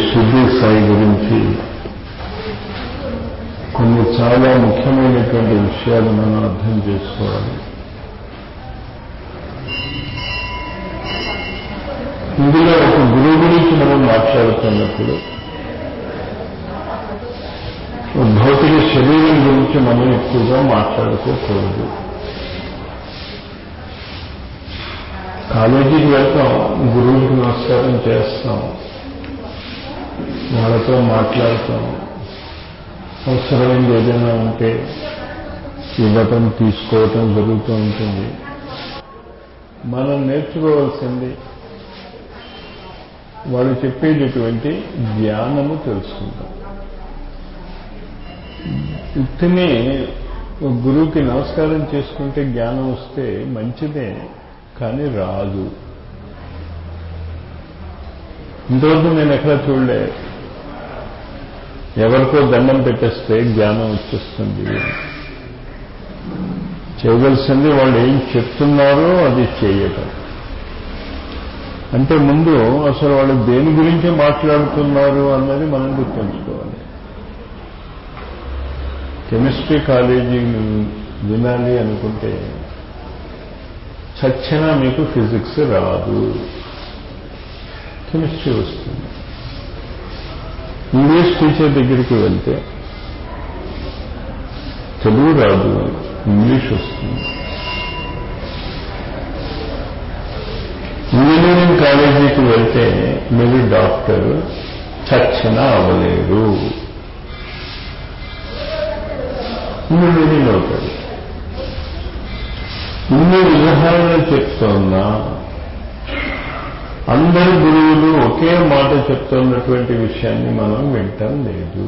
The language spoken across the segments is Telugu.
షిర్డీ సాయి గురించి కొన్ని చాలా ముఖ్యమైనటువంటి విషయాలు మనం అర్థం చేసుకోవాలి ఇందులో ఒక గురువు గురించి మనం మాట్లాడుతున్నప్పుడు భౌతిక శరీరం గురించి మనం ఎక్కువగా మాట్లాడుకోకూడదు కాలేజీకి వెళ్తాం గురువుకి నమస్కారం చేస్తాం వాళ్ళతో మాట్లాడతాం అవసరమైంది ఏదైనా ఉంటే ఇవ్వటం తీసుకోవటం జరుగుతూ ఉంటుంది మనం నేర్చుకోవాల్సింది వాళ్ళు చెప్పేటటువంటి జ్ఞానము తెలుసుకుంటాం ఉత్తినే ఒక గురువుకి నమస్కారం చేసుకుంటే జ్ఞానం వస్తే మంచిదే కానీ రాదు ఇంతవరకు నేను ఎక్కడ చూడలే ఎవరికో దండం పెట్టేస్తే జ్ఞానం వచ్చేస్తుంది చేయవలసింది వాళ్ళు ఏం చెప్తున్నారో అది చేయటం అంటే ముందు అసలు వాళ్ళు దేని గురించి మాట్లాడుతున్నారు అన్నది మనం గుర్తుంచుకోవాలి కెమిస్ట్రీ కాలేజీ వినాలి అనుకుంటే చచ్చినా మీకు ఫిజిక్స్ రాదు కెమిస్ట్రీ వస్తుంది ఇంగ్లీష్ టీచర్ దగ్గరికి వెళ్తే తెలుగు రాదు ఇంగ్లీష్ వస్తుంది ఇంజనీరింగ్ కాలేజీకి వెళ్తే మీరు డాక్టర్ చచ్చిన అవ్వలేరు ఇంజనీరింగ్ అవుతారు ఇన్ని ఉదాహరణలు చెప్తున్నా అందరు గురువులు ఒకే మాట చెప్తున్నటువంటి విషయాన్ని మనం వింటాం లేదు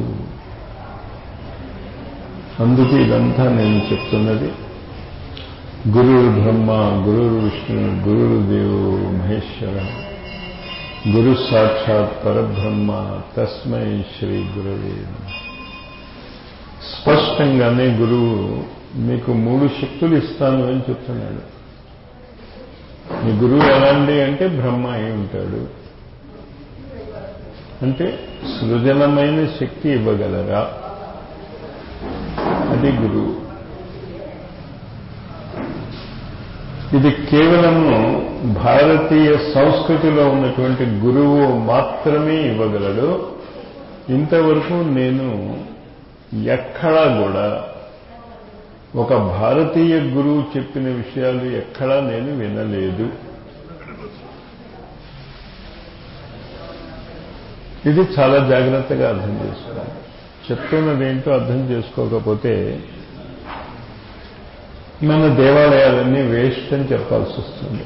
అందుకు ఇదంతా నేను చెప్తున్నది గురువు బ్రహ్మ గురువు విష్ణు గురువు దేవు మహేశ్వర గురు సాక్షాత్ పరబ్రహ్మ తస్మై శ్రీ గురవే స్పష్టంగానే గురువు మీకు మూడు శక్తులు ఇస్తాను అని చెప్తున్నాడు మీ గురువు ఎలాంటి అంటే బ్రహ్మ అయి ఉంటాడు అంటే సృజనమైన శక్తి ఇవ్వగలరా అది గురువు ఇది కేవలము భారతీయ సంస్కృతిలో ఉన్నటువంటి గురువు మాత్రమే ఇవ్వగలడు ఇంతవరకు నేను ఎక్కడా కూడా ఒక భారతీయ గురువు చెప్పిన విషయాలు ఎక్కడా నేను వినలేదు ఇది చాలా జాగ్రత్తగా అర్థం చేసుకోవాలి చెప్తున్నదేంటో అర్థం చేసుకోకపోతే మన దేవాలయాలన్నీ వేస్ట్ అని చెప్పాల్సి వస్తుంది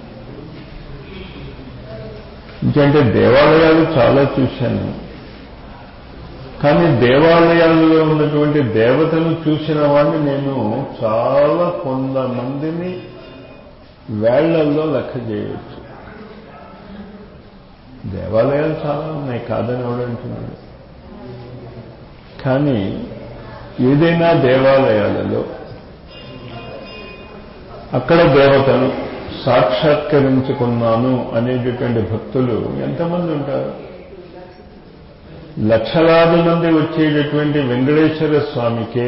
ఎందుకంటే దేవాలయాలు చాలా చూశాను కానీ దేవాలయాల్లో ఉన్నటువంటి దేవతను చూసిన వాడిని నేను చాలా కొంతమందిని వేళ్లల్లో లెక్క చేయవచ్చు దేవాలయాలు చాలా ఉన్నాయి కాదని ఎవడంటున్నాడు కానీ ఏదైనా దేవాలయాలలో అక్కడ దేవతను సాక్షాత్కరించుకున్నాను అనేటటువంటి భక్తులు ఎంతమంది ఉంటారు లక్షలాది మంది వచ్చేటటువంటి వెంకటేశ్వర స్వామికే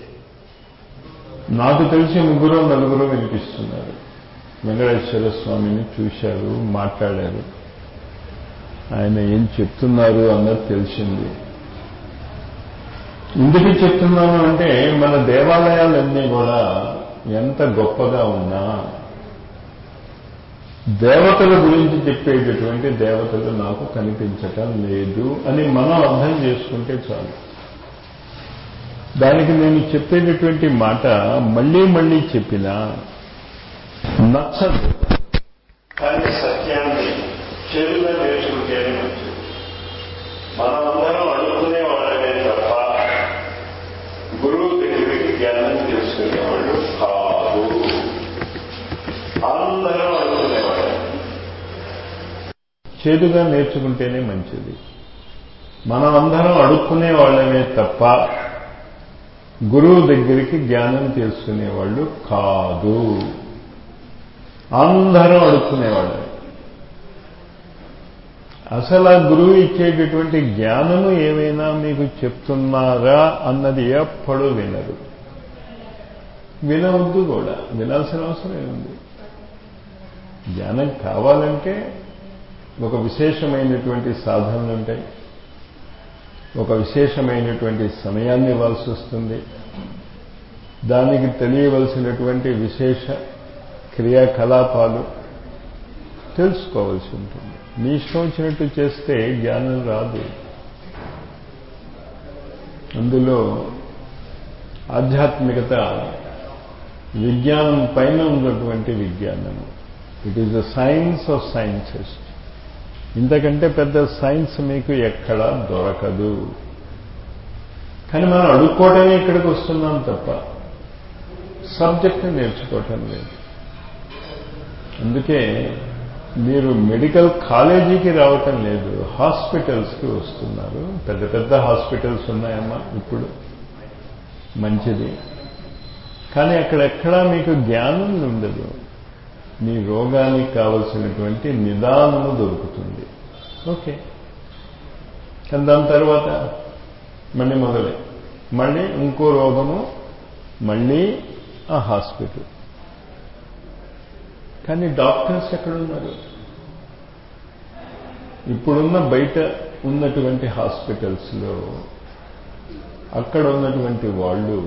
నాకు తెలిసి ముగ్గురు నలుగురు వినిపిస్తున్నారు వెంకటేశ్వర స్వామిని చూశారు మాట్లాడారు ఆయన ఏం చెప్తున్నారు అన్నది తెలిసింది ఎందుకు చెప్తున్నాను అంటే మన దేవాలయాలన్నీ కూడా ఎంత గొప్పగా ఉన్నా దేవతల గురించి చెప్పేటటువంటి దేవతలు నాకు కనిపించటం లేదు అని మనం అర్థం చేసుకుంటే చాలు దానికి నేను చెప్పేటటువంటి మాట మళ్ళీ మళ్ళీ చెప్పినా నచ్చదు కానీ సత్యాన్ని చెరువుగా నేర్చుకుంటేనే మంచిది మనమందరం అడుగుకునే వాళ్ళమే తప్ప గురువు దగ్గరికి జ్ఞానం తెలుసుకునేవాళ్ళు కాదు అందరం అడుగుకునేవాళ్ళు చేదుగా నేర్చుకుంటేనే మంచిది మనం అందరం అడుక్కునే వాళ్ళమే తప్ప గురువు దగ్గరికి జ్ఞానం తెలుసుకునేవాళ్ళు కాదు అందరం అడుక్కునేవాళ్ళమే అసలు ఆ గురువు ఇచ్చేటటువంటి జ్ఞానము ఏమైనా మీకు చెప్తున్నారా అన్నది ఎప్పుడూ వినరు వినవద్దు కూడా వినాల్సిన అవసరం ఏముంది జ్ఞానం కావాలంటే ఒక విశేషమైనటువంటి సాధనలు ఉంటాయి ఒక విశేషమైనటువంటి సమయాన్ని ఇవ్వాల్సి వస్తుంది దానికి తెలియవలసినటువంటి విశేష క్రియాకలాపాలు తెలుసుకోవాల్సి ఉంటుంది మీ ఇష్టం వచ్చినట్టు చేస్తే జ్ఞానం రాదు అందులో ఆధ్యాత్మికత విజ్ఞానం పైన ఉన్నటువంటి విజ్ఞానము it is the science of sciences ఇంతకంటే పెద్ద సైన్స్ మీకు ఎక్కడా దొరకదు కానీ మనం అడుక్కోవడమే ఇక్కడికి వస్తున్నాం తప్ప సబ్జెక్ట్ నేర్చుకోవటం లేదు అందుకే మీరు మెడికల్ కాలేజీకి రావటం లేదు హాస్పిటల్స్కి వస్తున్నారు పెద్ద పెద్ద హాస్పిటల్స్ ఉన్నాయమ్మా ఇప్పుడు మంచిది కానీ అక్కడెక్కడా మీకు జ్ఞానం ఉండదు మీ రోగానికి కావలసినటువంటి నిదానము దొరుకుతుంది ఓకే కానీ దాని తర్వాత మళ్ళీ మొదలే మళ్ళీ ఇంకో రోగము మళ్ళీ ఆ హాస్పిటల్ కానీ డాక్టర్స్ ఎక్కడున్నారు ఇప్పుడున్న బయట ఉన్నటువంటి హాస్పిటల్స్లో అక్కడ ఉన్నటువంటి వాళ్ళు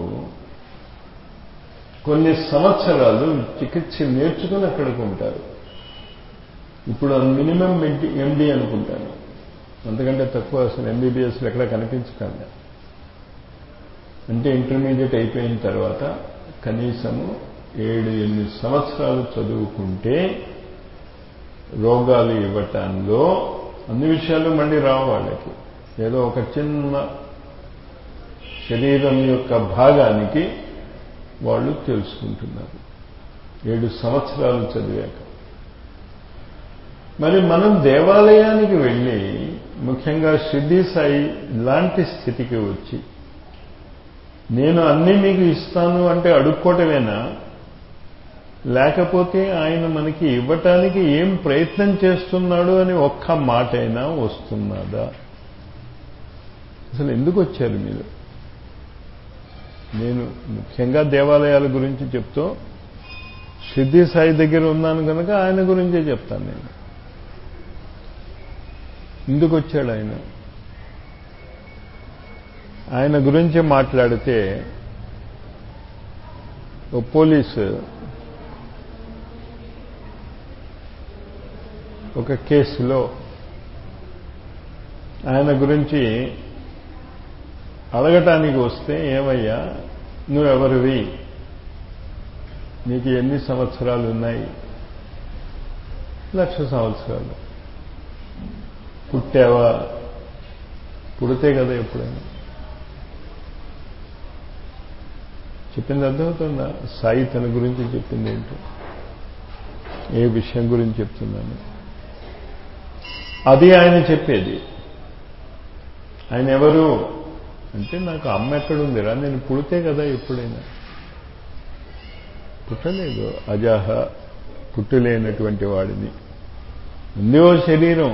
కొన్ని సంవత్సరాలు చికిత్స నేర్చుకుని అక్కడికి ఉంటారు ఇప్పుడు మినిమం ఎండి అనుకుంటాను అంతకంటే తక్కువ అసలు ఎంబీబీఎస్లో ఎక్కడ కనిపించకండి అంటే ఇంటర్మీడియట్ అయిపోయిన తర్వాత కనీసము ఏడు ఎనిమిది సంవత్సరాలు చదువుకుంటే రోగాలు ఇవ్వటాల్లో అన్ని విషయాలు మళ్ళీ రావు వాళ్ళకి ఏదో ఒక చిన్న శరీరం యొక్క భాగానికి వాళ్ళు తెలుసుకుంటున్నారు ఏడు సంవత్సరాలు చదివాక మరి మనం దేవాలయానికి వెళ్ళి ముఖ్యంగా షిర్డీ సాయి లాంటి స్థితికి వచ్చి నేను అన్నీ మీకు ఇస్తాను అంటే అడుక్కోవటమేనా లేకపోతే ఆయన మనకి ఇవ్వటానికి ఏం ప్రయత్నం చేస్తున్నాడు అని ఒక్క మాట అయినా వస్తున్నదా అసలు ఎందుకు వచ్చారు మీరు నేను ముఖ్యంగా దేవాలయాల గురించి చెప్తూ సిద్ధి సాయి దగ్గర ఉన్నాను కనుక ఆయన గురించే చెప్తాను నేను ఎందుకు వచ్చాడు ఆయన ఆయన గురించి మాట్లాడితే ఓ పోలీసు ఒక కేసులో ఆయన గురించి అడగటానికి వస్తే ఏమయ్యా నువ్వెవరివి నీకు ఎన్ని సంవత్సరాలు ఉన్నాయి లక్ష సంవత్సరాలు పుట్టావా పుడితే కదా ఎప్పుడైనా చెప్పింది అర్థమవుతుందా సాయి తన గురించి చెప్పింది ఏంటో ఏ విషయం గురించి చెప్తున్నాను అది ఆయన చెప్పేది ఆయన ఎవరు అంటే నాకు అమ్మ ఎక్కడుందిరా నేను పుడితే కదా ఎప్పుడైనా పుట్టలేదు అజాహ పుట్టలేనటువంటి వాడిని ఉంది ఓ శరీరం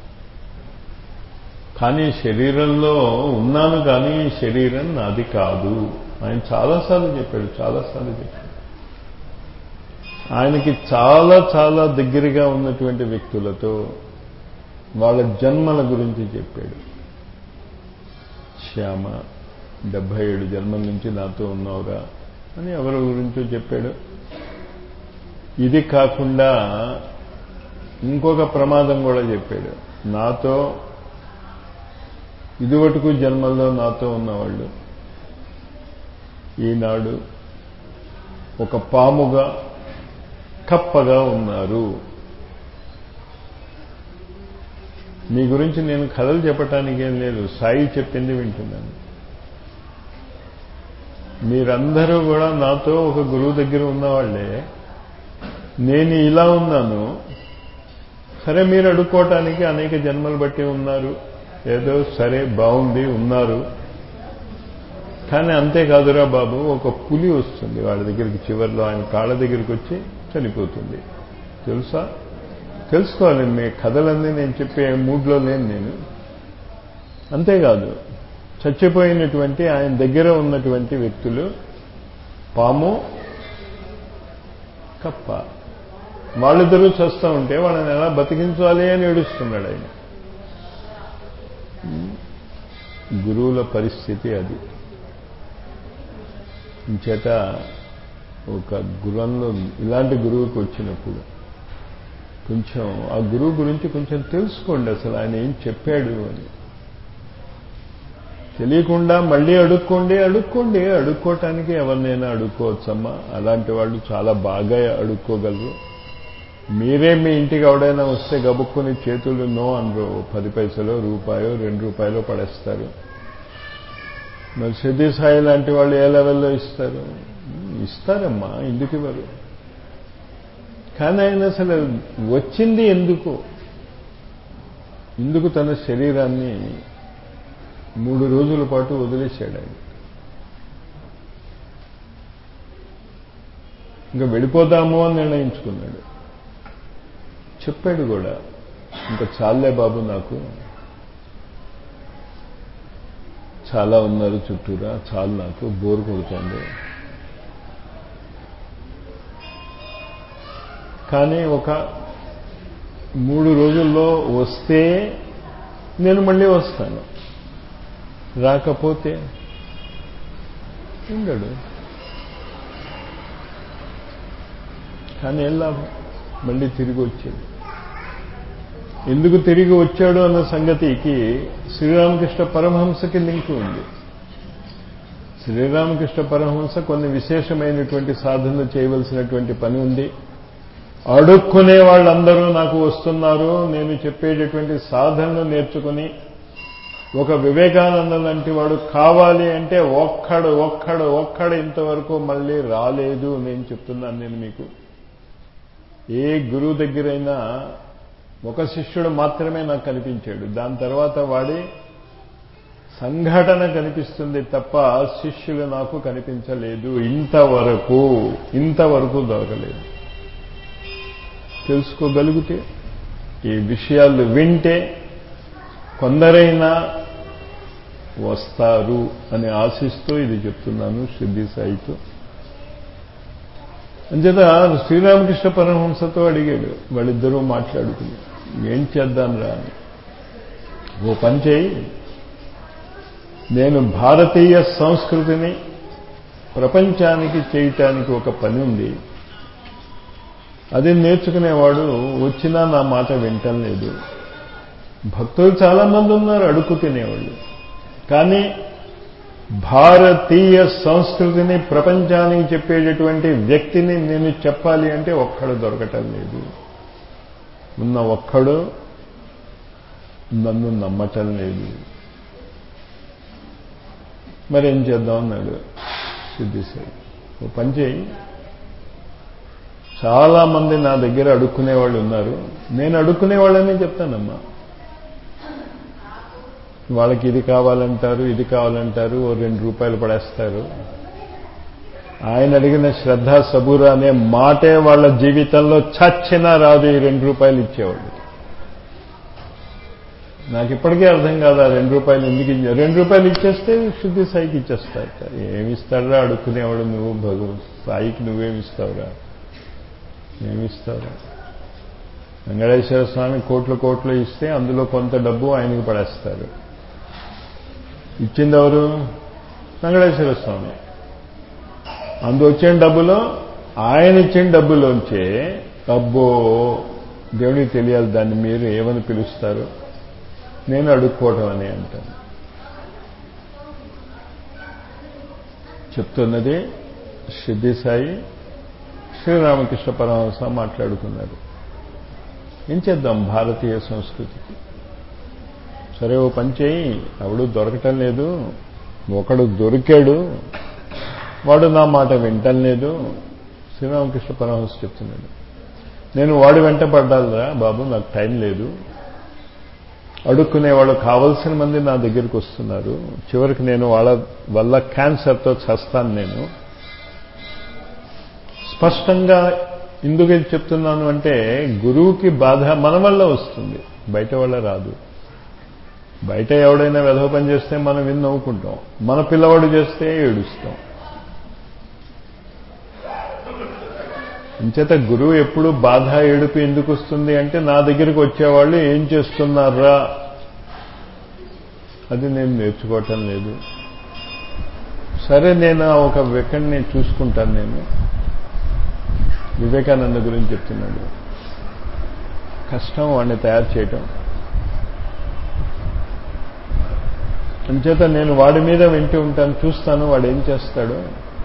కానీ శరీరంలో ఉన్నాను కానీ శరీరం నాది కాదు ఆయన చాలాసార్లు చెప్పాడు చాలాసార్లు చెప్పాడు ఆయనకి చాలా చాలా దగ్గరగా ఉన్నటువంటి వ్యక్తులతో వాళ్ళ జన్మల గురించి చెప్పాడు శ్యామ డెబ్భై ఏడు జన్మల నుంచి నాతో ఉన్నావురా అని ఎవరి గురించో చెప్పాడు ఇది కాకుండా ఇంకొక ప్రమాదం కూడా చెప్పాడు నాతో ఇదివరకు జన్మల్లో నాతో ఉన్నవాళ్ళు ఈనాడు ఒక పాముగా కప్పగా ఉన్నారు మీ గురించి నేను కథలు చెప్పటానికి ఏం లేదు సాయి చెప్పింది వింటున్నాను మీరందరూ కూడా నాతో ఒక గురువు దగ్గర ఉన్నవాళ్లే నేను ఇలా ఉన్నాను సరే మీరు అడుక్కోవటానికి అనేక జన్మలు బట్టి ఉన్నారు ఏదో సరే బాగుంది ఉన్నారు కానీ అంతేకాదురా బాబు ఒక పులి వస్తుంది వాళ్ళ దగ్గరికి చివరిలో ఆయన కాళ్ళ దగ్గరికి వచ్చి చనిపోతుంది తెలుసా తెలుసుకోవాలి మీ కథలన్నీ నేను చెప్పే మూడ్లో లేను నేను అంతేకాదు చచ్చిపోయినటువంటి ఆయన దగ్గర ఉన్నటువంటి వ్యక్తులు పాము కప్ప వాళ్ళిద్దరూ చస్తూ ఉంటే వాళ్ళని ఎలా బతికించాలి అని ఏడుస్తున్నాడు ఆయన గురువుల పరిస్థితి అది ఇంచేత ఒక గురంలో ఇలాంటి గురువుకి వచ్చినప్పుడు కొంచెం ఆ గురువు గురించి కొంచెం తెలుసుకోండి అసలు ఆయన ఏం చెప్పాడు అని తెలియకుండా మళ్ళీ అడుక్కోండి అడుక్కోండి అడుక్కోవటానికి ఎవరినైనా అడుక్కోవచ్చమ్మా అలాంటి వాళ్ళు చాలా బాగా అడుక్కోగలరు మీరే మీ ఇంటికి ఎవడైనా వస్తే గబుక్కుని చేతులు నో అనరు పది పైసలు రూపాయో రెండు రూపాయలు పడేస్తారు మరి సిద్ధి సాయి లాంటి వాళ్ళు ఏ లెవెల్లో ఇస్తారు ఇస్తారమ్మా ఎందుకు ఇవ్వరు కానీ ఆయన అసలు వచ్చింది ఎందుకు ఎందుకు తన శరీరాన్ని మూడు రోజుల పాటు వదిలేశాడు ఆయన ఇంకా వెళ్ళిపోదాము అని నిర్ణయించుకున్నాడు చెప్పాడు కూడా ఇంకా చాలే బాబు నాకు చాలా ఉన్నారు చుట్టూరా చాలు నాకు బోర్ కొడుతుంది కానీ ఒక మూడు రోజుల్లో వస్తే నేను మళ్ళీ వస్తాను రాకపోతే ఉండడు కానీ ఏం లాభం మళ్ళీ తిరిగి వచ్చాడు ఎందుకు తిరిగి వచ్చాడు అన్న సంగతికి శ్రీరామకృష్ణ పరమహంసకి లింక్ ఉంది శ్రీరామకృష్ణ పరమహంస కొన్ని విశేషమైనటువంటి సాధన చేయవలసినటువంటి పని ఉంది అడుక్కునే వాళ్ళందరూ నాకు వస్తున్నారు నేను చెప్పేటటువంటి సాధనలు నేర్చుకుని ఒక వివేకానంద లాంటి వాడు కావాలి అంటే ఒక్కడు ఒక్కడు ఒక్కడు ఇంతవరకు మళ్ళీ రాలేదు నేను చెప్తున్నాను నేను మీకు ఏ గురువు దగ్గరైనా ఒక శిష్యుడు మాత్రమే నాకు కనిపించాడు దాని తర్వాత వాడి సంఘటన కనిపిస్తుంది తప్ప శిష్యులు నాకు కనిపించలేదు ఇంతవరకు ఇంతవరకు దొరకలేదు తెలుసుకోగలిగితే ఈ విషయాలు వింటే కొందరైనా వస్తారు అని ఆశిస్తూ ఇది చెప్తున్నాను సిద్ధి సాయితో అంచేత శ్రీరామకృష్ణ పరమహంసతో అడిగాడు వాళ్ళిద్దరూ మాట్లాడుకుని ఏం చేద్దాం రా అని ఓ పని చేయి నేను భారతీయ సంస్కృతిని ప్రపంచానికి చేయటానికి ఒక పని ఉంది అది నేర్చుకునేవాడు వచ్చినా నా మాట వింటం లేదు భక్తులు చాలామంది ఉన్నారు అడుక్కు తినేవాళ్ళు కానీ భారతీయ సంస్కృతిని ప్రపంచానికి చెప్పేటటువంటి వ్యక్తిని నేను చెప్పాలి అంటే ఒక్కడు దొరకటం లేదు ఉన్న ఒక్కడు నన్ను నమ్మటం లేదు మరేం చేద్దాం అన్నాడు సిద్ధిసాయి ఓ పని చేయి చాలా మంది నా దగ్గర అడుక్కునే వాళ్ళు ఉన్నారు నేను అడుక్కునే వాళ్ళని చెప్తానమ్మా వాళ్ళకి ఇది కావాలంటారు ఇది కావాలంటారు ఓ రెండు రూపాయలు పడేస్తారు ఆయన అడిగిన శ్రద్ధ సబూరా అనే మాటే వాళ్ళ జీవితంలో చచ్చినా రాదు ఈ రెండు రూపాయలు ఇచ్చేవాళ్ళు నాకు ఇప్పటికీ అర్థం కాదు ఆ రెండు రూపాయలు ఎందుకు ఇచ్చా రెండు రూపాయలు ఇచ్చేస్తే శుద్ధి సాయికి ఇచ్చేస్తారట ఏమిస్తాడురా అడుక్కునేవాడు నువ్వు భగవ సాయికి నువ్వేమిస్తావురా ఏమిస్తావురా వెంకటేశ్వర స్వామి కోట్లు కోట్లు ఇస్తే అందులో కొంత డబ్బు ఆయనకి పడేస్తారు ఇచ్చింది ఎవరు వెంకటేశ్వర స్వామి అందు వచ్చిన డబ్బులో ఆయన ఇచ్చిన డబ్బులోంచే అబ్బో దేవునికి తెలియాలి దాన్ని మీరు ఏమని పిలుస్తారు నేను అడుక్కోవటం అని అంటాను చెప్తున్నది సిద్ధి సాయి శ్రీరామకృష్ణ పరమహంస మాట్లాడుకున్నారు ఏం చేద్దాం భారతీయ సంస్కృతికి సరే ఓ పని చేయి ఎవడు దొరకటం లేదు ఒకడు దొరికాడు వాడు నా మాట వింటం లేదు శ్రీరామకృష్ణ పరమహంస చెప్తున్నాడు నేను వాడి వెంట పడ్డాలిరా బాబు నాకు టైం లేదు అడుక్కునే వాళ్ళు కావలసిన మంది నా దగ్గరికి వస్తున్నారు చివరికి నేను వాళ్ళ వల్ల క్యాన్సర్తో చస్తాను నేను స్పష్టంగా ఎందుకు ఇది చెప్తున్నాను అంటే గురువుకి బాధ మన వల్ల వస్తుంది బయట వల్ల రాదు బయట ఎవడైనా వెధవ పని చేస్తే మనం విని నవ్వుకుంటాం మన పిల్లవాడు చేస్తే ఏడుస్తాం ఇంచేత గురువు ఎప్పుడు బాధ ఏడుపు ఎందుకు వస్తుంది అంటే నా దగ్గరికి వచ్చేవాళ్ళు ఏం చేస్తున్నారా అది నేను నేర్చుకోవటం లేదు సరే నేను ఒక వ్యక్తిని చూసుకుంటాను నేను వివేకానంద గురించి చెప్తున్నాడు కష్టం వాడిని తయారు చేయటం అంచేత నేను వాడి మీద వింటూ ఉంటాను చూస్తాను వాడు ఏం చేస్తాడు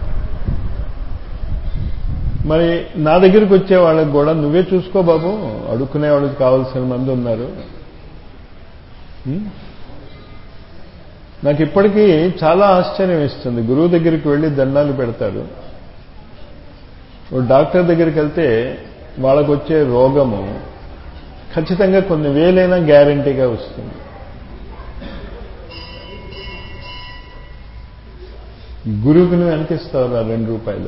మరి నా దగ్గరికి వచ్చే వాళ్ళకి కూడా నువ్వే చూసుకో బాబు అడుక్కునే వాళ్ళకి కావాల్సిన మంది ఉన్నారు నాకు ఇప్పటికీ చాలా ఆశ్చర్యం ఇస్తుంది గురువు దగ్గరికి వెళ్ళి దండాలు పెడతారు ఓ డాక్టర్ దగ్గరికి వెళ్తే వాళ్ళకు వచ్చే రోగము ఖచ్చితంగా కొన్ని వేలైనా గ్యారంటీగా వస్తుంది గురువుకి నువ్వు ఎంత ఇస్తావు రెండు రూపాయల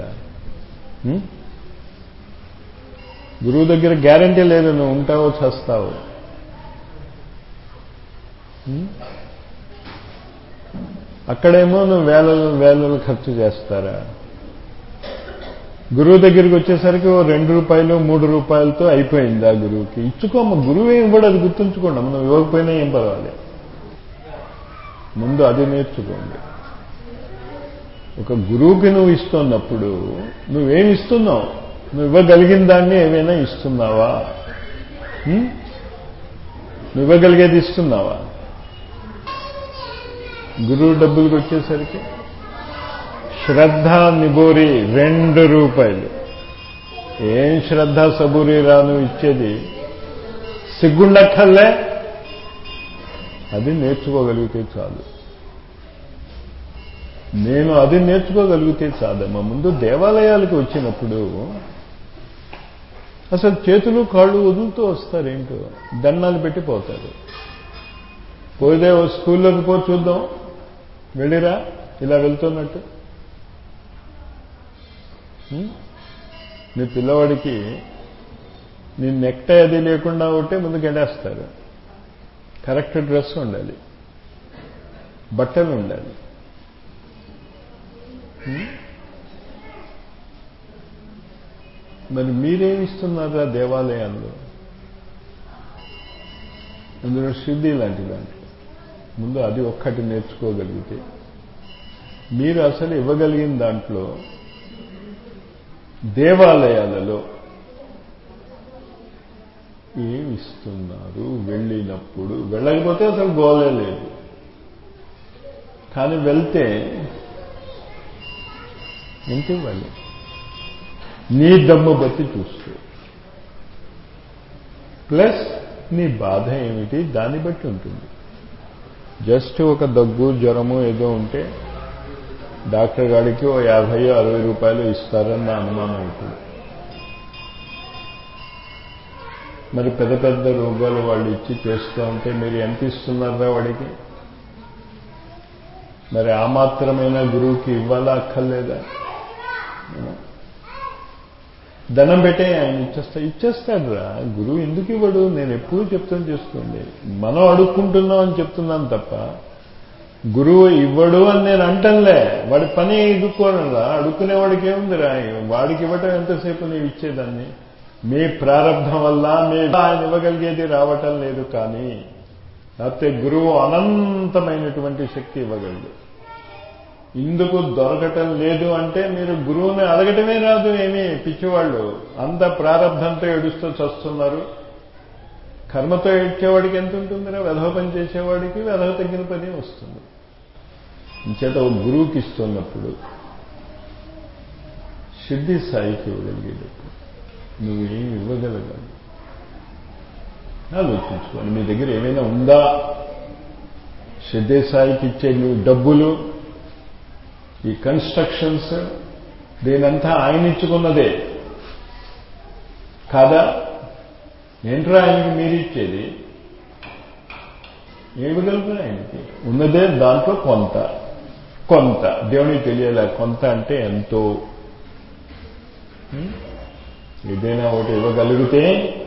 గురువు దగ్గర గ్యారంటీ లేదు నువ్వు ఉంటావో చస్తావు అక్కడేమో నువ్వు వేలలు వేలలు ఖర్చు చేస్తారా గురువు దగ్గరికి వచ్చేసరికి ఓ రెండు రూపాయలు మూడు రూపాయలతో అయిపోయింది ఆ గురువుకి ఇచ్చుకోమ్మ గురువు ఏం కూడా అది గుర్తుంచుకోండి నువ్వు ఇవ్వకపోయినా ఏం పర్వాలేదు ముందు అది నేర్చుకోండి ఒక గురువుకి నువ్వు ఇస్తున్నప్పుడు నువ్వేమి ఇస్తున్నావు నువ్వు ఇవ్వగలిగిన దాన్ని ఏమైనా ఇస్తున్నావా నువ్వు ఇవ్వగలిగేది ఇస్తున్నావా గురువు డబ్బులకు వచ్చేసరికి శ్రద్ధ నిబోరి రెండు రూపాయలు ఏం శ్రద్ధ సబూరి రాను ఇచ్చేది సిగ్గుండక్కర్లే అది నేర్చుకోగలిగితే చాలు నేను అది నేర్చుకోగలిగితే చాదమ్మా ముందు దేవాలయాలకు వచ్చినప్పుడు అసలు చేతులు కాళ్ళు వదులుతూ వస్తారేంటో దండాలు పెట్టి పోతారు పోయిదే స్కూల్లోకి పో చూద్దాం వెళ్ళిరా ఇలా వెళ్తున్నట్టు మీ పిల్లవాడికి నీ నెక్టై అది లేకుండా ఉంటే ముందు గెడేస్తారు కరెక్ట్ డ్రెస్ ఉండాలి బట్టలు ఉండాలి మరి మీరేమిస్తున్నారా దేవాలయాల్లో అందులో శుద్ధి లాంటి దాంట్లో ముందు అది ఒక్కటి నేర్చుకోగలిగితే మీరు అసలు ఇవ్వగలిగిన దాంట్లో దేవాలయాలలో ఏమి ఇస్తున్నారు వెళ్ళినప్పుడు వెళ్ళకపోతే అసలు గోలే లేదు కానీ వెళ్తే ఎంత ఇవ్వాలి నీ దమ్ము బట్టి చూస్తూ ప్లస్ నీ బాధ ఏమిటి దాన్ని బట్టి ఉంటుంది జస్ట్ ఒక దగ్గు జ్వరము ఏదో ఉంటే డాక్టర్ గారికి ఓ యాభై అరవై రూపాయలు ఇస్తారని నా అనుమానం ఇప్పుడు మరి పెద్ద పెద్ద రోగాలు వాళ్ళు ఇచ్చి చేస్తూ ఉంటే మీరు ఎంత ఇస్తున్నారా వాడికి మరి ఆ మాత్రమైన గురువుకి ఇవ్వాలా అక్కర్లేదా ధనం పెట్టే ఆయన ఇచ్చేస్తా ఇచ్చేస్తాడు రా గురువు ఎందుకు ఇవ్వడు నేను ఎప్పుడూ చెప్తాను చేసుకోండి మనం అడుక్కుంటున్నాం అని చెప్తున్నాను తప్ప గురువు ఇవ్వడు అని నేను అంటంలే వాడి పని ఎదుక్కోవడం రా అడుక్కునేవాడికి ఏముందిరా వాడికి ఇవ్వటం ఎంతసేపు నీవు ఇచ్చేదాన్ని మీ ప్రారంభం వల్ల మీ ఆయన ఇవ్వగలిగేది రావటం లేదు కానీ లేకపోతే గురువు అనంతమైనటువంటి శక్తి ఇవ్వగలడు ఇందుకు దొరకటం లేదు అంటే మీరు గురువుని అడగటమే రాదు ఏమీ పిచ్చివాళ్ళు అంత ప్రారంభంతో ఏడుస్తూ చస్తున్నారు కర్మతో ఏడ్చేవాడికి ఎంత ఉంటుందిరా వెధవ పని చేసేవాడికి వెధవ తగ్గిన పని వస్తుంది ఇంచేత ఒక గురువుకి ఇస్తున్నప్పుడు సిద్ధి స్థాయికి ఇవ్వగలిగేటప్పుడు నువ్వేం ఇవ్వగలగాలి ఆలోచించుకోండి మీ దగ్గర ఏమైనా ఉందా సిద్ధి స్థాయికి ఇచ్చే నువ్వు డబ్బులు ఈ కన్స్ట్రక్షన్స్ దీనంతా ఆయన ఇచ్చుకున్నదే కాదా ఏంట్రా ఆయనకి మీరు ఇచ్చేది ఏమిగలుగుతుంది ఆయనకి ఉన్నదే దాంట్లో కొంత కొంత దేవునికి తెలియలే కొంత అంటే ఎంతో ఏదైనా ఒకటి ఇవ్వగలిగితే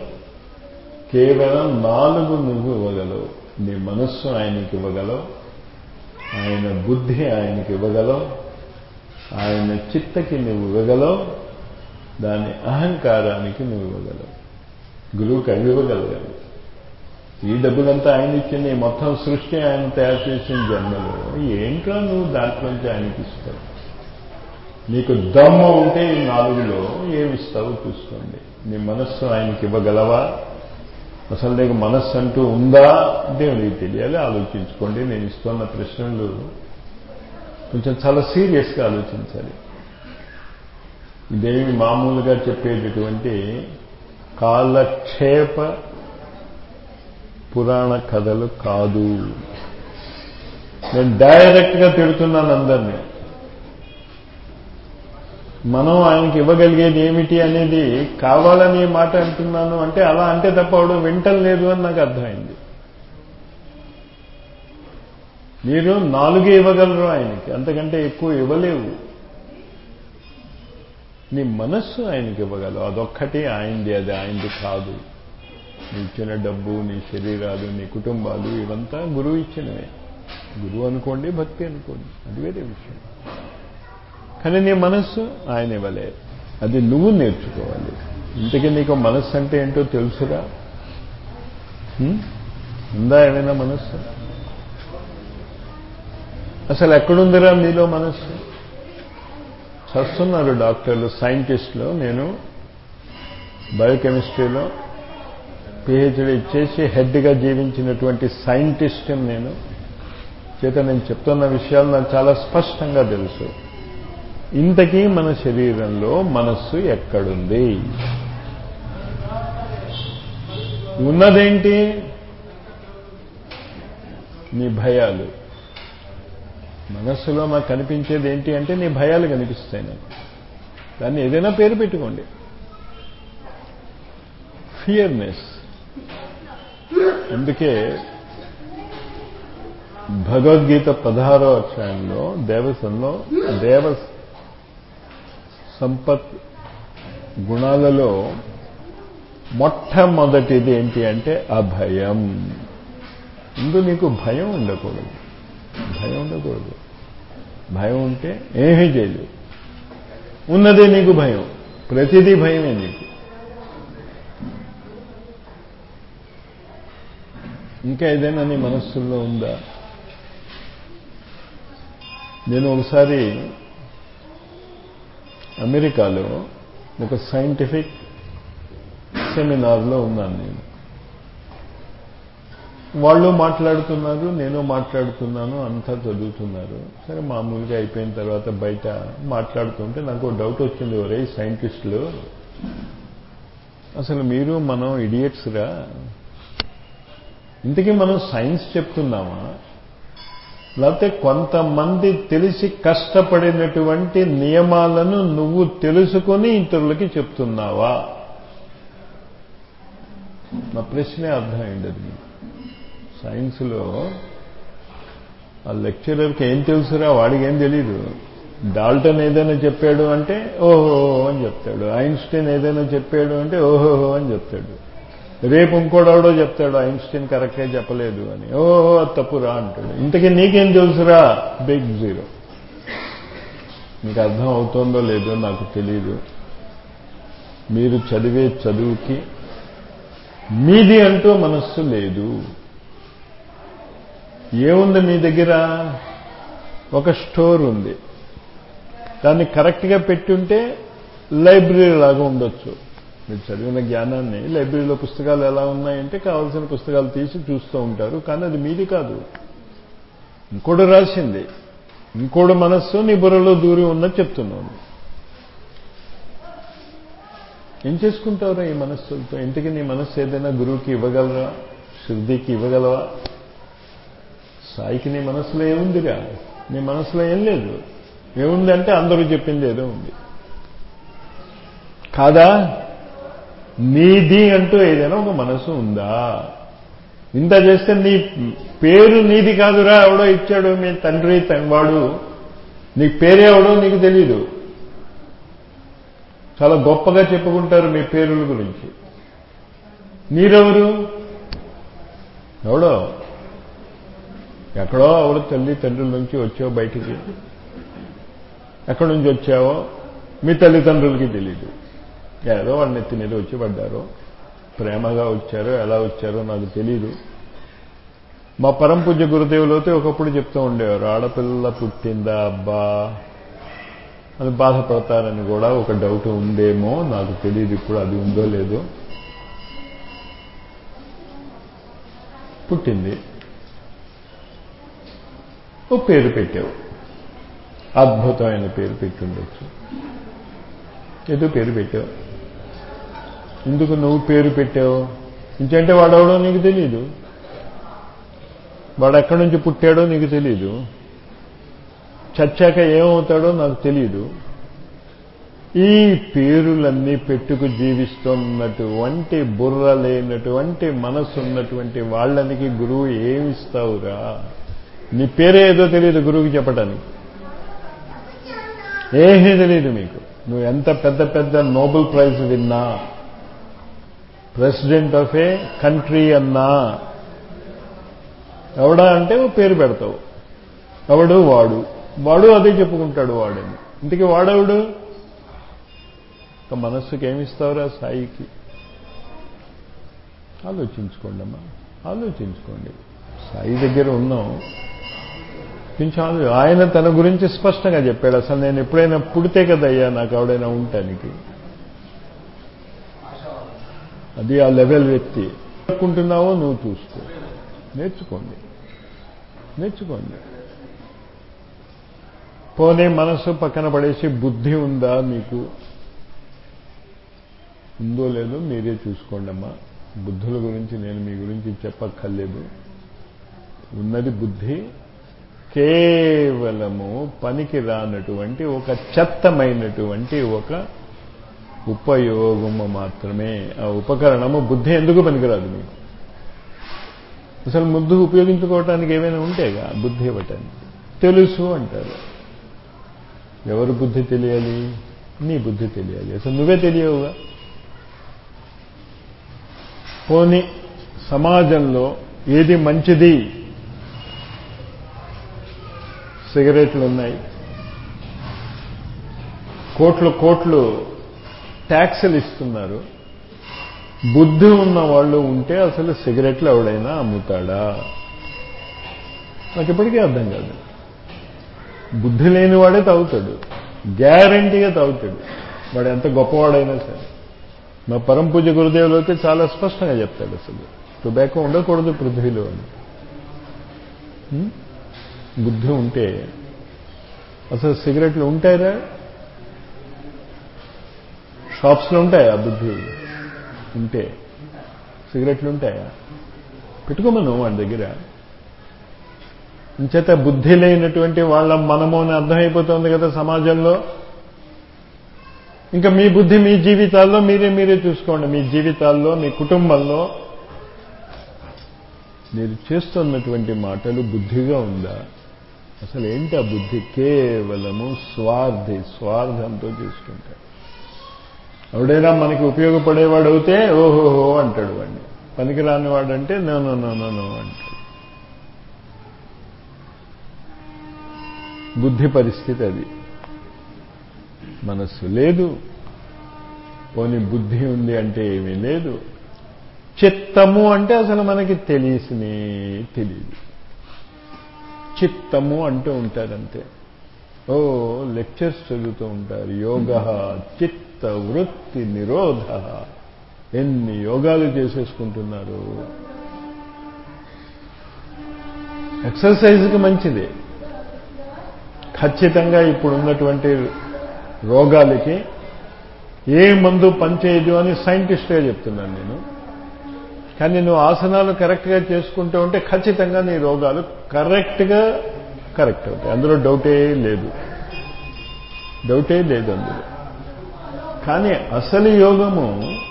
కేవలం నాలుగు నువ్వు ఇవ్వగలవు నీ మనస్సు ఆయనకి ఇవ్వగలవు ఆయన బుద్ధి ఆయనకి ఇవ్వగలవు ఆయన చిత్తకి నువ్వు ఇవ్వగలవు దాని అహంకారానికి నువ్వు ఇవ్వగలవు గురువుకి అవి ఇవ్వగలగాలి ఈ డబ్బులంతా ఆయన ఇచ్చింది మొత్తం సృష్టి ఆయన తయారు చేసిన జన్మలు ఏంట్రా నువ్వు దాంట్లోంచి ఆయనకి ఇస్తావు నీకు దమ్ము ఉంటే ఈ నాలుగులో ఏమిస్తావో చూసుకోండి నీ మనస్సు ఆయనకి ఇవ్వగలవా అసలు నీకు మనస్సు అంటూ ఉందా దేవుడికి తెలియాలి ఆలోచించుకోండి నేను ఇస్తున్న ప్రశ్నలు కొంచెం చాలా సీరియస్గా ఆలోచించాలి ఇదేమి మామూలుగా చెప్పేటటువంటి కాలక్షేప పురాణ కథలు కాదు నేను డైరెక్ట్గా తిడుతున్నాను అందరినీ మనం ఆయనకి ఇవ్వగలిగేది ఏమిటి అనేది కావాలని మాట అంటున్నాను అంటే అలా అంటే తప్ప అవడు వింటం లేదు అని నాకు అర్థమైంది మీరు నాలుగే ఇవ్వగలరు ఆయనకి అంతకంటే ఎక్కువ ఇవ్వలేవు నీ మనస్సు ఆయనకి ఇవ్వగలవు అదొక్కటి ఆయనది అది ఆయనది కాదు నీ ఇచ్చిన డబ్బు నీ శరీరాలు నీ కుటుంబాలు ఇవంతా గురువు ఇచ్చినవే గురువు అనుకోండి భక్తి అనుకోండి అది వేరే విషయం కానీ నీ మనస్సు ఆయన ఇవ్వలే అది నువ్వు నేర్చుకోవాలి ఇంతకీ నీకు మనస్సు అంటే ఏంటో తెలుసురా ఉందా ఏమైనా మనస్సు అసలు ఎక్కడుందిరా మీలో మనస్సు చస్తున్నారు డాక్టర్లు సైంటిస్టులు నేను బయోకెమిస్ట్రీలో పిహెచ్డీ చేసి హెడ్గా జీవించినటువంటి సైంటిస్ట్ నేను చేత నేను చెప్తున్న విషయాలు నాకు చాలా స్పష్టంగా తెలుసు ఇంతకీ మన శరీరంలో మనస్సు ఎక్కడుంది ఉన్నదేంటి నీ భయాలు మనస్సులో మాకు కనిపించేది ఏంటి అంటే నీ భయాలు కనిపిస్తాయి నాకు దాన్ని ఏదైనా పేరు పెట్టుకోండి ఫియర్నెస్ అందుకే భగవద్గీత పదహారో అధ్యాయంలో దేవసంలో దేవ సంపత్ గుణాలలో మొట్టమొదటిది ఏంటి అంటే అభయం ముందు నీకు భయం ఉండకూడదు భయం ఉండకూడదు భయం ఉంటే ఏమీ చేయలేవు ఉన్నదే నీకు భయం ప్రతిదీ భయమే నీకు ఇంకా ఏదైనా నీ మనస్సుల్లో ఉందా నేను ఒకసారి అమెరికాలో ఒక సైంటిఫిక్ సెమినార్లో ఉన్నాను నేను వాళ్ళు మాట్లాడుతున్నారు నేను మాట్లాడుతున్నాను అంతా చదువుతున్నారు సరే మామూలుగా అయిపోయిన తర్వాత బయట మాట్లాడుతుంటే నాకు డౌట్ వచ్చింది ఒరే సైంటిస్టులు అసలు మీరు మనం ఇడియట్స్గా ఇంతకీ మనం సైన్స్ చెప్తున్నామా లేకపోతే కొంతమంది తెలిసి కష్టపడినటువంటి నియమాలను నువ్వు తెలుసుకొని ఇతరులకి చెప్తున్నావా నా ప్రశ్నే అర్థమైంది అది సైన్స్లో ఆ లెక్చరర్కి ఏం తెలుసురా వాడికి ఏం తెలీదు డాల్టన్ ఏదైనా చెప్పాడు అంటే ఓహో అని చెప్తాడు ఐన్స్టీన్ ఏదైనా చెప్పాడు అంటే ఓహోహో అని చెప్తాడు రేపు ఇంకోడెవడో చెప్తాడు ఐన్స్టీన్ కరెక్ట్గా చెప్పలేదు అని ఓహో అది తప్పురా అంటాడు ఇంతకీ నీకేం తెలుసురా బిగ్ జీరో మీకు అర్థం అవుతుందో లేదో నాకు తెలియదు మీరు చదివే చదువుకి మీది అంటూ మనస్సు లేదు ఏముంది మీ దగ్గర ఒక స్టోర్ ఉంది దాన్ని కరెక్ట్గా పెట్టుంటే లైబ్రరీ లాగా ఉండొచ్చు మీరు చదివిన జ్ఞానాన్ని లైబ్రరీలో పుస్తకాలు ఎలా ఉన్నాయంటే కావాల్సిన పుస్తకాలు తీసి చూస్తూ ఉంటారు కానీ అది మీది కాదు ఇంకోటి రాసింది ఇంకోటి మనస్సు నీ బుర్రలో దూరి ఉన్నది చెప్తున్నాను ఏం చేసుకుంటావురా ఈ మనస్సులతో ఇంతకీ నీ మనస్సు ఏదైనా గురువుకి ఇవ్వగలరా శృద్ధికి ఇవ్వగలవా సాయికి నీ మనసులో ఏముందిగా నీ మనసులో ఏం లేదు ఏముంది అంటే అందరూ చెప్పింది ఏదో ఉంది కాదా నీది అంటూ ఏదైనా ఒక మనసు ఉందా ఇంత చేస్తే నీ పేరు నీది కాదురా ఎవడో ఇచ్చాడు మీ తండ్రి వాడు నీ పేరే ఎవడో నీకు తెలీదు చాలా గొప్పగా చెప్పుకుంటారు మీ పేరుల గురించి మీరెవరు ఎవడో ఎక్కడో ఎవడో తల్లి తండ్రుల నుంచి వచ్చావు బయటికి ఎక్కడి నుంచి వచ్చావో మీ తల్లిదండ్రులకి తెలియదు ఏదో వాళ్ళ నెత్తి మీద వచ్చి పడ్డారో ప్రేమగా వచ్చారో ఎలా వచ్చారో నాకు తెలియదు మా పరం పూజ్య గురుదేవులతో ఒకప్పుడు చెప్తూ ఉండేవారు ఆడపిల్ల పుట్టిందా అబ్బా అని బాధపడతారని కూడా ఒక డౌట్ ఉందేమో నాకు తెలియదు ఇప్పుడు అది ఉందో లేదో పుట్టింది ఓ పేరు పెట్టావు అద్భుతమైన పేరు పెట్టుండొచ్చు ఏదో పేరు పెట్టావు ఎందుకు నువ్వు పేరు పెట్టావు ఇంకంటే వాడెవడో నీకు తెలియదు వాడు ఎక్కడి నుంచి పుట్టాడో నీకు తెలియదు చచ్చాక ఏమవుతాడో నాకు తెలియదు ఈ పేరులన్నీ పెట్టుకు జీవిస్తున్నటువంటి బుర్ర లేనటువంటి మనసు ఉన్నటువంటి వాళ్ళనికి గురువు ఏమిస్తావురా నీ పేరే ఏదో తెలియదు గురువుకి చెప్పడానికి ఏమీ తెలియదు మీకు నువ్వు ఎంత పెద్ద పెద్ద నోబెల్ ప్రైజ్ విన్నా ప్రెసిడెంట్ ఆఫ్ ఏ కంట్రీ అన్నా ఎవడా అంటే ఓ పేరు పెడతావు ఎవడు వాడు వాడు అదే చెప్పుకుంటాడు వాడని ఇంటికి వాడెవడు మనస్సుకి ఏమిస్తావురా సాయికి ఆలోచించుకోండి అమ్మా ఆలోచించుకోండి సాయి దగ్గర ఉన్నాం కొంచెం ఆలో ఆయన తన గురించి స్పష్టంగా చెప్పాడు అసలు నేను ఎప్పుడైనా పుడితే కదయ్యా నాకు ఎవడైనా ఉంటానికి అది ఆ లెవెల్ వ్యక్తి నేర్చుకుంటున్నావో నువ్వు చూసుకో నేర్చుకోండి నేర్చుకోండి పోనీ మనసు పక్కన పడేసి బుద్ధి ఉందా మీకు ఉందో లేదో మీరే చూసుకోండి అమ్మా బుద్ధుల గురించి నేను మీ గురించి చెప్పక్కర్లేదు ఉన్నది బుద్ధి కేవలము పనికి రానటువంటి ఒక చెత్తమైనటువంటి ఒక ఉపయోగము మాత్రమే ఆ ఉపకరణము బుద్ధి ఎందుకు పనికిరాదు మీకు అసలు ముద్దు ఉపయోగించుకోవటానికి ఏమైనా ఉంటేగా బుద్ధి ఇవ్వటానికి తెలుసు అంటారు ఎవరు బుద్ధి తెలియాలి నీ బుద్ధి తెలియాలి అసలు నువ్వే తెలియవుగా పోని సమాజంలో ఏది మంచిది సిగరెట్లు ఉన్నాయి కోట్లు కోట్లు ట్యాక్సులు ఇస్తున్నారు బుద్ధి ఉన్న వాళ్ళు ఉంటే అసలు సిగరెట్లు ఎవడైనా అమ్ముతాడా నాకు ఇప్పటికీ అర్థం కాదు బుద్ధి లేనివాడే తాగుతాడు గ్యారంటీగా తాగుతాడు వాడు ఎంత గొప్పవాడైనా సరే మా పరం పూజ గురుదేవులు అయితే చాలా స్పష్టంగా చెప్తాడు అసలు టొబాకో ఉండకూడదు పృథ్వీలో అని బుద్ధి ఉంటే అసలు సిగరెట్లు ఉంటాయరా షాప్స్లో ఉంటాయా బుద్ధి ఉంటే సిగరెట్లు ఉంటాయా పెట్టుకోమను వాడి దగ్గర ఇంచేత బుద్ధి లేనటువంటి వాళ్ళ మనము అని అర్థమైపోతుంది కదా సమాజంలో ఇంకా మీ బుద్ధి మీ జీవితాల్లో మీరే మీరే చూసుకోండి మీ జీవితాల్లో మీ కుటుంబంలో మీరు చేస్తున్నటువంటి మాటలు బుద్ధిగా ఉందా అసలు ఏంటి ఆ బుద్ధి కేవలము స్వార్థి స్వార్థంతో చేసుకుంటాడు ఎవడైనా మనకి ఉపయోగపడేవాడు అయితే ఓహోహో అంటాడు వాడిని పనికిరాని వాడంటే no no no no no అంటాడు బుద్ధి పరిస్థితి అది మనస్సు లేదు పోని బుద్ధి ఉంది అంటే ఏమీ లేదు చిత్తము అంటే అసలు మనకి తెలిసినే తెలియదు చిత్తము అంటూ ఉంటారంతే ఓ లెక్చర్స్ చదువుతూ ఉంటారు యోగ చిత్త వృత్తి నిరోధ ఎన్ని యోగాలు చేసేసుకుంటున్నారు ఎక్సర్సైజ్కి మంచిదే ఖచ్చితంగా ఇప్పుడున్నటువంటి రోగాలకి ఏ మందు పనిచేయదు అని సైంటిస్ట్గా చెప్తున్నాను నేను కానీ నువ్వు ఆసనాలు కరెక్ట్గా చేసుకుంటూ ఉంటే ఖచ్చితంగా నీ రోగాలు కరెక్ట్గా కరెక్ట్ అవుతాయి అందులో డౌటే లేదు డౌటే లేదు అందులో కానీ అసలు యోగము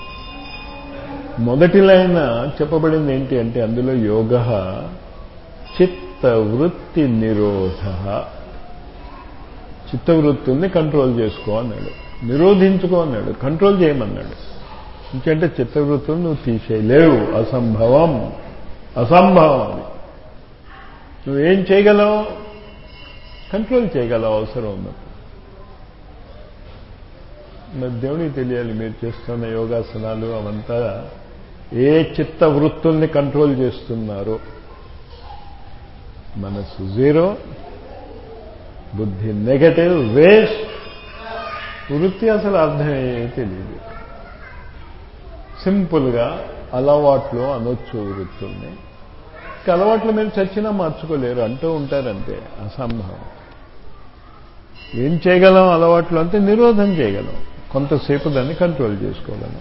మొదటి లైన్ చెప్పబడింది ఏంటి అంటే అందులో యోగ చిత్త వృత్తి నిరోధ చిత్తవృత్తుల్ని కంట్రోల్ చేసుకో అన్నాడు నిరోధించుకో అన్నాడు కంట్రోల్ చేయమన్నాడు ఎందుకంటే చిత్తవృత్తులు నువ్వు తీసేయలేవు అసంభవం అసంభవం అది నువ్వేం చేయగలవు కంట్రోల్ చేయగలవు అవసరం ఉన్నప్పుడు మరి దేవునికి తెలియాలి మీరు చేస్తున్న యోగాసనాలు అవంతా ఏ చిత్త వృత్తుల్ని కంట్రోల్ చేస్తున్నారో మనసు జీరో బుద్ధి నెగటివ్ వేస్ట్ వృత్తి అసలు అర్థమే తెలియదు సింపుల్గా అలవాట్లు అనొచ్చు వృత్తుల్ని అలవాట్లు మీరు చచ్చినా మార్చుకోలేరు అంటూ ఉంటారంతే అసంభవం ఏం చేయగలం అలవాట్లు అంటే నిరోధం చేయగలం కొంతసేపు దాన్ని కంట్రోల్ చేసుకోగలం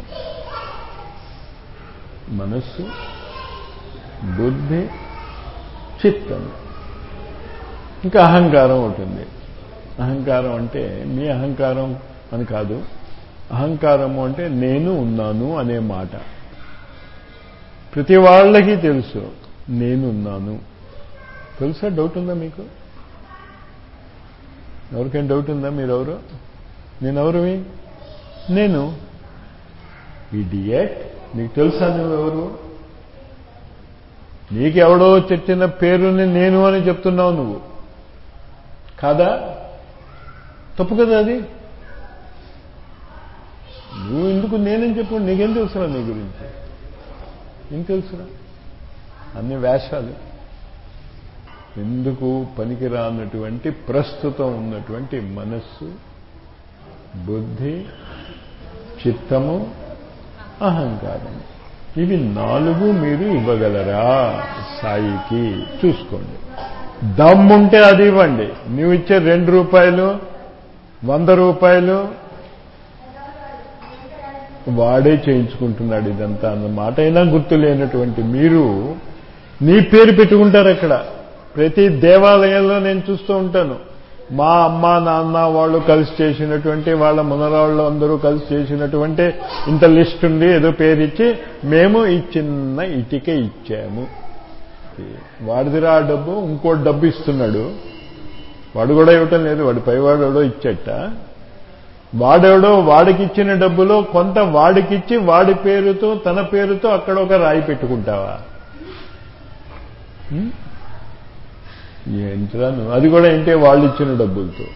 మనస్సు బుద్ధి చిత్తం ఇంకా అహంకారం ఉంటుంది అహంకారం అంటే మీ అహంకారం అని కాదు అహంకారము అంటే నేను ఉన్నాను అనే మాట ప్రతి వాళ్ళకి తెలుసు నేనున్నాను తెలుసా డౌట్ ఉందా మీకు ఎవరికైనా డౌట్ ఉందా మీరెవరు నేనెవరువి నేను ఇడియట్ నీకు తెలుసా నువ్వెవరు నీకెవడో చెప్పిన పేరుని నేను అని చెప్తున్నావు నువ్వు కాదా తప్పు కదా అది నువ్వు ఎందుకు నేనని చెప్పు నీకేం తెలుసురా నీ గురించి ఏం తెలుసురా అన్ని వేషాలు ఎందుకు పనికిరానటువంటి ప్రస్తుతం ఉన్నటువంటి మనస్సు బుద్ధి చిత్తము అహంకారం ఇవి నాలుగు మీరు ఇవ్వగలరా సాయికి చూసుకోండి దమ్ముంటే అది ఇవ్వండి నువ్వు ఇచ్చే రెండు రూపాయలు వంద రూపాయలు వాడే చేయించుకుంటున్నాడు ఇదంతా అన్న మాట అయినా గుర్తు లేనటువంటి మీరు నీ పేరు పెట్టుకుంటారు అక్కడ ప్రతి దేవాలయంలో నేను చూస్తూ ఉంటాను మా అమ్మ నాన్న వాళ్ళు కలిసి చేసినటువంటి వాళ్ళ మునరాళ్ళు అందరూ కలిసి చేసినటువంటి ఇంత లిస్ట్ ఉంది ఏదో పేరు ఇచ్చి మేము ఈ చిన్న ఇటిక ఇచ్చాము వాడిదిరా ఆ డబ్బు ఇంకో డబ్బు ఇస్తున్నాడు వాడు కూడా ఇవ్వటం లేదు వాడి పైవాడు ఎవడో ఇచ్చట వాడెవడో వాడికి ఇచ్చిన డబ్బులో కొంత వాడికిచ్చి వాడి పేరుతో తన పేరుతో అక్కడ ఒక రాయి పెట్టుకుంటావా ఏంట్రా నువ్వు అది కూడా ఏంటే వాళ్ళు ఇచ్చిన డబ్బులతో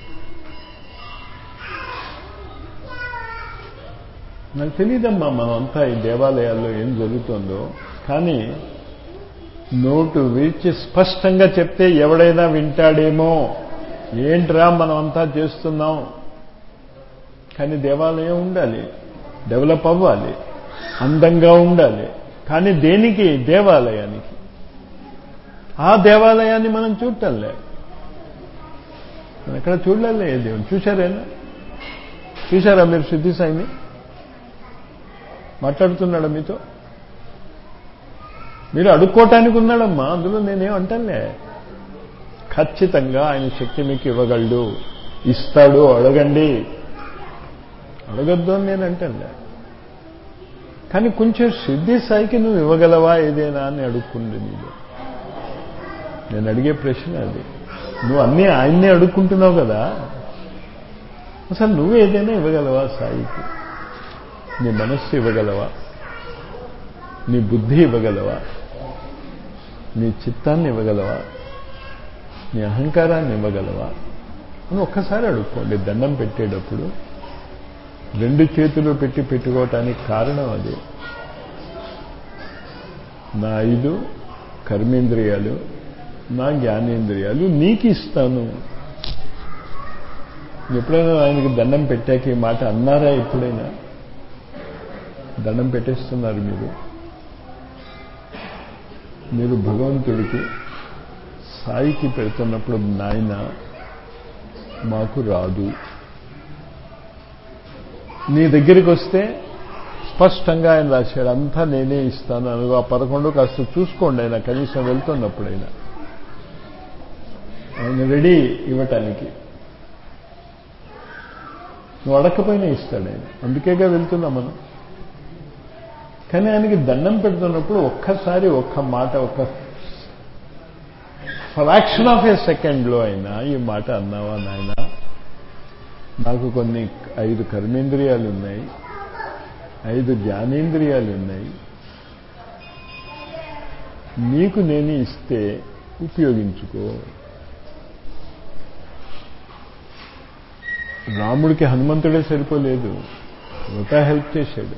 నాకు తెలియదమ్మా మనమంతా ఈ దేవాలయాల్లో ఏం జరుగుతుందో కానీ నోటు విరిచి స్పష్టంగా చెప్తే ఎవడైనా వింటాడేమో ఏంట్రా మనం అంతా చేస్తున్నాం కానీ దేవాలయం ఉండాలి డెవలప్ అవ్వాలి అందంగా ఉండాలి కానీ దేనికి దేవాలయానికి ఆ దేవాలయాన్ని మనం చూడటంలే మనం ఎక్కడ చూడలే ఏ దేవుని చూశారేనా చూశారా మీరు సిద్ధి సాయిని మాట్లాడుతున్నాడా మీతో మీరు అడుక్కోవటానికి ఉన్నాడమ్మా అందులో నేనేం అంటానులే ఖచ్చితంగా ఆయన శక్తి మీకు ఇవ్వగలడు ఇస్తాడు అడగండి అడగద్దు అని నేను అంటానులే కానీ కొంచెం సిద్ధి స్థాయికి నువ్వు ఇవ్వగలవా ఏదైనా అని అడుక్కుంది నీలో నేను అడిగే ప్రశ్న అది నువ్వు అన్నీ ఆయన్నే అడుక్కుంటున్నావు కదా అసలు నువ్వు ఏదైనా ఇవ్వగలవా సాయికి నీ మనస్సు ఇవ్వగలవా నీ బుద్ధి ఇవ్వగలవా నీ చిత్తాన్ని ఇవ్వగలవా నీ అహంకారాన్ని ఇవ్వగలవా అని ఒక్కసారి అడుక్కోండి దండం పెట్టేటప్పుడు రెండు చేతులు పెట్టి పెట్టుకోవటానికి కారణం అది నా ఐదు కర్మేంద్రియాలు నా జ్ఞానేంద్రియాలు నీకు ఇస్తాను ఎప్పుడైనా ఆయనకి దండం పెట్టాక ఈ మాట అన్నారా ఎప్పుడైనా దండం పెట్టేస్తున్నారు మీరు మీరు భగవంతుడికి సాయికి పెడుతున్నప్పుడు నాయన మాకు రాదు నీ దగ్గరికి వస్తే స్పష్టంగా ఆయన రాశాడు అంతా నేనే ఇస్తాను అనుకో ఆ పదకొండు కాస్త చూసుకోండి ఆయన కనీసం వెళ్తున్నప్పుడైనా ఆయన రెడీ ఇవ్వటానికి నువ్వు అడగకపోయినా ఇస్తాడు ఆయన అందుకేగా వెళ్తున్నాం మనం కానీ ఆయనకి దండం పెడుతున్నప్పుడు ఒక్కసారి ఒక్క మాట ఒక్క ఫ్రాక్షన్ ఆఫ్ ఏ సెకండ్లో అయినా ఈ మాట అన్నావా నాయన నాకు కొన్ని ఐదు కర్మేంద్రియాలు ఉన్నాయి ఐదు జ్ఞానేంద్రియాలు ఉన్నాయి నీకు నేను ఇస్తే ఉపయోగించుకో రాముడికి హనుమంతుడే సరిపోలేదు ఒక హెల్ప్ చేశాడు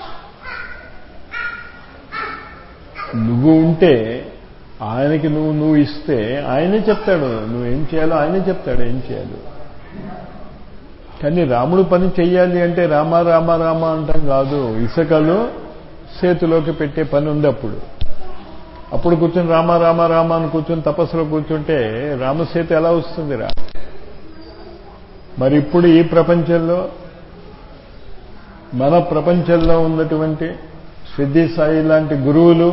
నువ్వు ఉంటే ఆయనకి నువ్వు నువ్వు ఇస్తే ఆయనే చెప్తాడు నువ్వేం చేయాలో ఆయనే చెప్తాడు ఏం చేయాలో కానీ రాముడు పని చెయ్యాలి అంటే రామ రామ రామ అంటాం కాదు ఇసుకలో సేతులోకి పెట్టే పని ఉంది అప్పుడు అప్పుడు కూర్చొని రామ రామ రామ అని కూర్చొని తపస్సులో కూర్చుంటే రామసేతు ఎలా వస్తుందిరా మరి ఇప్పుడు ఈ ప్రపంచంలో మన ప్రపంచంలో ఉన్నటువంటి సిద్ధి సాయి లాంటి గురువులు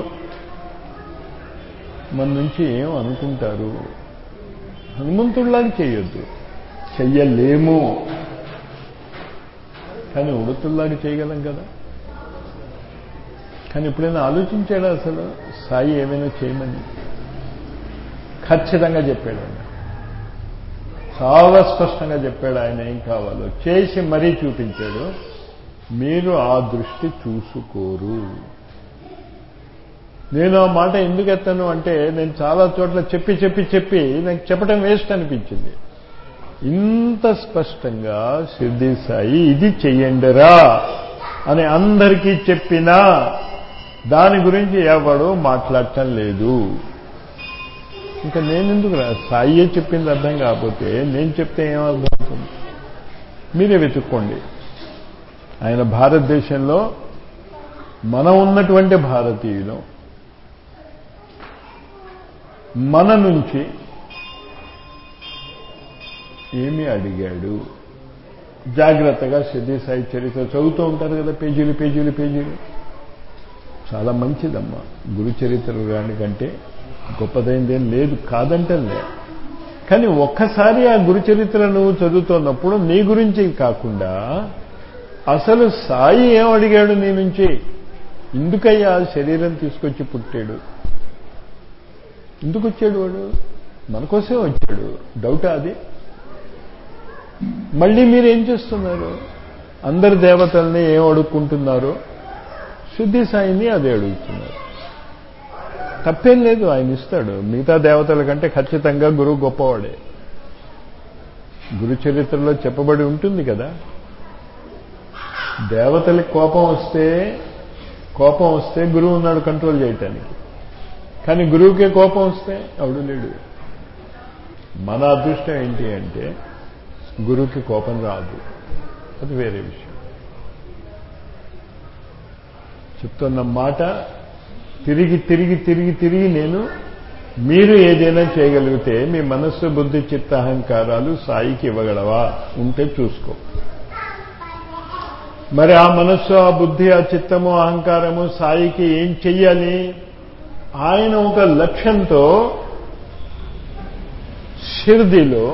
మన నుంచి ఏం అనుకుంటారు హనుమంతుడిలాగా చేయొద్దు చెయ్యలేము కానీ ఉడతుల్లాగా చేయగలం కదా కానీ ఎప్పుడైనా ఆలోచించాడా అసలు సాయి ఏమైనా చేయమని ఖచ్చితంగా చెప్పాడు ఆయన చాలా స్పష్టంగా చెప్పాడు ఆయన ఏం కావాలో చేసి మరీ చూపించాడు మీరు ఆ దృష్టి చూసుకోరు నేను ఆ మాట ఎందుకు ఎత్తాను అంటే నేను చాలా చోట్ల చెప్పి చెప్పి చెప్పి నాకు చెప్పడం వేస్ట్ అనిపించింది ఇంత స్పష్టంగా సిద్ధి సాయి ఇది చెయ్యండిరా అని అందరికీ చెప్పినా దాని గురించి ఎవడు మాట్లాడటం లేదు ఇంకా నేనెందుకు రా సాయియే చెప్పింది అర్థం కాకపోతే నేను చెప్తే ఏమర్థం అవుతుంది మీరే వెతుక్కోండి ఆయన భారతదేశంలో మనం ఉన్నటువంటి భారతీయులు మన నుంచి ఏమి అడిగాడు జాగ్రత్తగా సిద్ధి సాయి చరిత్ర చదువుతూ ఉంటారు కదా పేజీలు పేజీలు పేజీలు చాలా మంచిదమ్మా గురు చరిత్ర రాని కంటే గొప్పదైందేం లేదు కాదంటలే కానీ ఒక్కసారి ఆ గురు చరిత్ర నువ్వు చదువుతున్నప్పుడు నీ గురించి కాకుండా అసలు సాయి ఏం అడిగాడు నీ నుంచి ఎందుకయ్యా శరీరం తీసుకొచ్చి పుట్టాడు ఎందుకు వచ్చాడు వాడు మన కోసమే వచ్చాడు డౌటా అది మళ్ళీ మీరు ఏం చేస్తున్నారు అందరి దేవతల్ని ఏం అడుక్కుంటున్నారో శుద్ధి సాయిని అదే అడుగుతున్నారు తప్పేం లేదు ఆయన ఇస్తాడు మిగతా దేవతల కంటే ఖచ్చితంగా గురువు గొప్పవాడే గురు చరిత్రలో చెప్పబడి ఉంటుంది కదా దేవతలకి కోపం వస్తే కోపం వస్తే గురువు ఉన్నాడు కంట్రోల్ చేయటానికి కానీ గురువుకే కోపం వస్తే అవడు లేడు మన అదృష్టం ఏంటి అంటే గురువుకి కోపం రాదు అది వేరే విషయం చెప్తున్న మాట తిరిగి తిరిగి తిరిగి తిరిగి నేను మీరు ఏదైనా చేయగలిగితే మీ మనస్సు బుద్ధి చిత్త అహంకారాలు సాయికి ఇవ్వగలవా ఉంటే చూసుకో మరి ఆ మనస్సు ఆ బుద్ధి ఆ చిత్తము అహంకారము సాయికి ఏం చెయ్యాలి ఆయన ఒక లక్ష్యంతో షిర్దిలో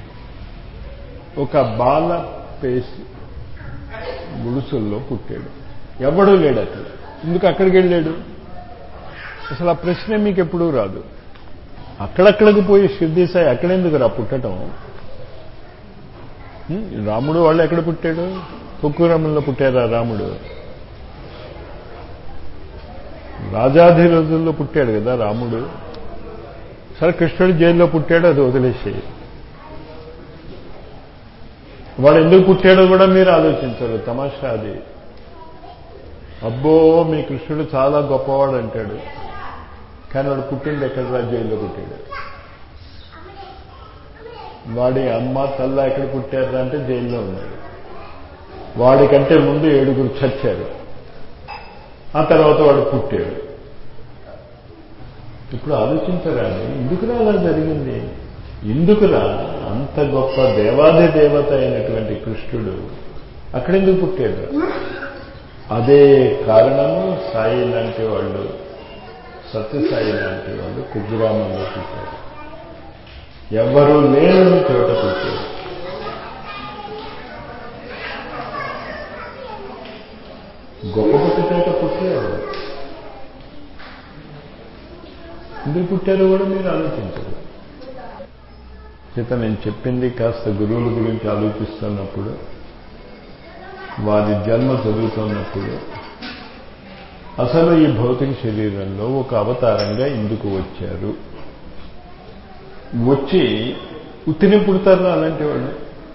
ఒక బాల పేసి గుడుసుల్లో పుట్టాడు ఎవడూ లేడు అక్కడ ఎందుకు అక్కడికి వెళ్ళాడు అసలు ఆ ప్రశ్న మీకు ఎప్పుడూ రాదు అక్కడక్కడికి పోయి షిర్దీ సాయి అక్కడెందుకు రా పుట్టడం రాముడు వాళ్ళు ఎక్కడ పుట్టాడు కుక్కురామంలో పుట్టారా రాముడు రాజాధి రోజుల్లో పుట్టాడు కదా రాముడు సరే కృష్ణుడు జైల్లో పుట్టాడు అది వదిలేసేయి వాడు ఎందుకు పుట్టాడో కూడా మీరు ఆలోచించరు తమాషా అది అబ్బో మీ కృష్ణుడు చాలా గొప్పవాడు అంటాడు కానీ వాడు పుట్టిండు ఎక్కడ జైల్లో పుట్టాడు వాడి అమ్మ తల్ల ఎక్కడ పుట్టారా అంటే జైల్లో ఉన్నాడు వాడికంటే ముందు ఏడుగురు చచ్చారు ఆ తర్వాత వాడు పుట్టాడు ఇప్పుడు ఆలోచించరా ఎందుకురా అలా జరిగింది ఎందుకురా అంత గొప్ప దేవాది దేవత అయినటువంటి కృష్ణుడు అక్కడెందుకు పుట్టాడు అదే కారణము సాయి లాంటి వాళ్ళు సత్యసాయి లాంటి వాళ్ళు కుగ్రామంలో పుట్టారు ఎవరూ లేని చోట పుట్టారు గొప్ప పుట్టి చోట పుట్టారు ఎందుకు పుట్టారో కూడా మీరు ఆలోచించరు చేత నేను చెప్పింది కాస్త గురువుల గురించి ఆలోచిస్తున్నప్పుడు వారి జన్మ చదువుతున్నప్పుడు అసలు ఈ భౌతిక శరీరంలో ఒక అవతారంగా ఎందుకు వచ్చారు వచ్చి ఉత్తిని పుడతారు అలాంటి వాళ్ళు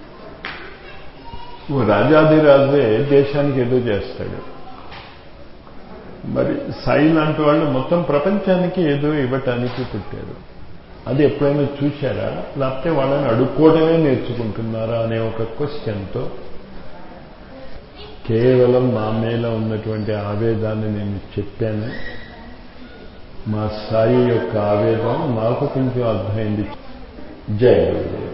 ఓ రాజాధిరాజే దేశానికి ఏదో చేస్తాడు మరి సాయి లాంటి వాళ్ళు మొత్తం ప్రపంచానికి ఏదో ఇవ్వటానికి పుట్టారు అది ఎప్పుడైనా చూశారా లేకపోతే వాళ్ళని అడుక్కోవడమే నేర్చుకుంటున్నారా అనే ఒక క్వశ్చన్తో కేవలం నా మీద ఉన్నటువంటి ఆవేదాన్ని నేను చెప్పాను మా సాయి యొక్క ఆవేదం నాకు కొంచెం అర్థమైంది జై గురు